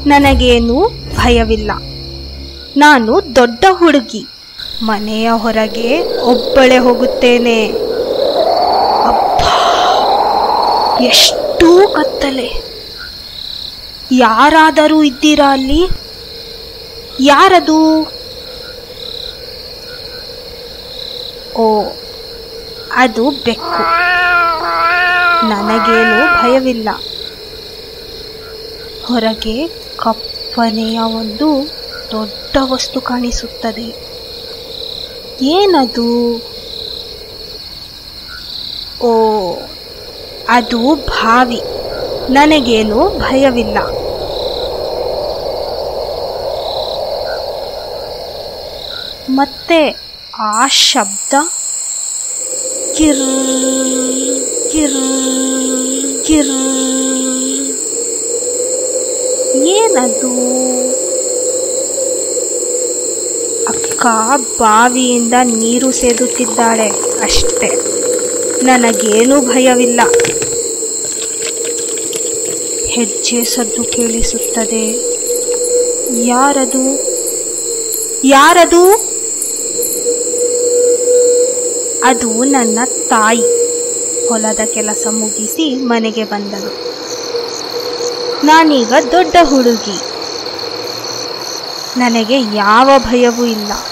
ನನಗೇನು ಭಯವಿಲ್ಲ ನಾನು ದೊಡ್ಡ ಹುಡುಗಿ ಮನೆಯ ಹೊರಗೆ ಒಬ್ಬಳೇ ಹೋಗುತ್ತೇನೆ ಅಬ್ಬಾ ಎಷ್ಟು ಕತ್ತಲೆ ಯಾರಾದರೂ ಇದ್ದೀರಾ ಅಲ್ಲಿ ಯಾರದು ಓ ಅದು ಬೆಕ್ಕು ನನಗೇನು ಭಯವಿಲ್ಲ ಹೊರಗೆ ಕಪ್ಪನೆಯ ಒಂದು ದೊಡ್ಡ ವಸ್ತು ಕಾಣಿಸುತ್ತದೆ ಏನದು ಓ ಅದು ಬಾವಿ ನನಗೇನು ಭಯವಿಲ್ಲ ಮತ್ತೆ ಆ ಶಬ್ದ ಕಿರ್ ಕಿರ್ ಕಿರ್ ಏನದು ಅಕ್ಕ ಬಾವಿಯಿಂದ ನೀರು ಸೇದುತ್ತಿದ್ದಾಳೆ ಅಷ್ಟೆ ನನಗೇನೂ ಭಯವಿಲ್ಲ ಹೆಜ್ಜೆ ಸದ್ದು ಕೇಳಿಸುತ್ತದೆ ಯಾರದು ಯಾರದು ಅದು ನನ್ನ ತಾಯಿ ಹೊಲದ ಕೆಲಸ ಮುಗಿಸಿ ಮನೆಗೆ ಬಂದಳು ನಾನೀಗ ದೊಡ್ಡ ಹುಡುಗಿ ನನಗೆ ಯಾವ ಭಯವೂ ಇಲ್ಲ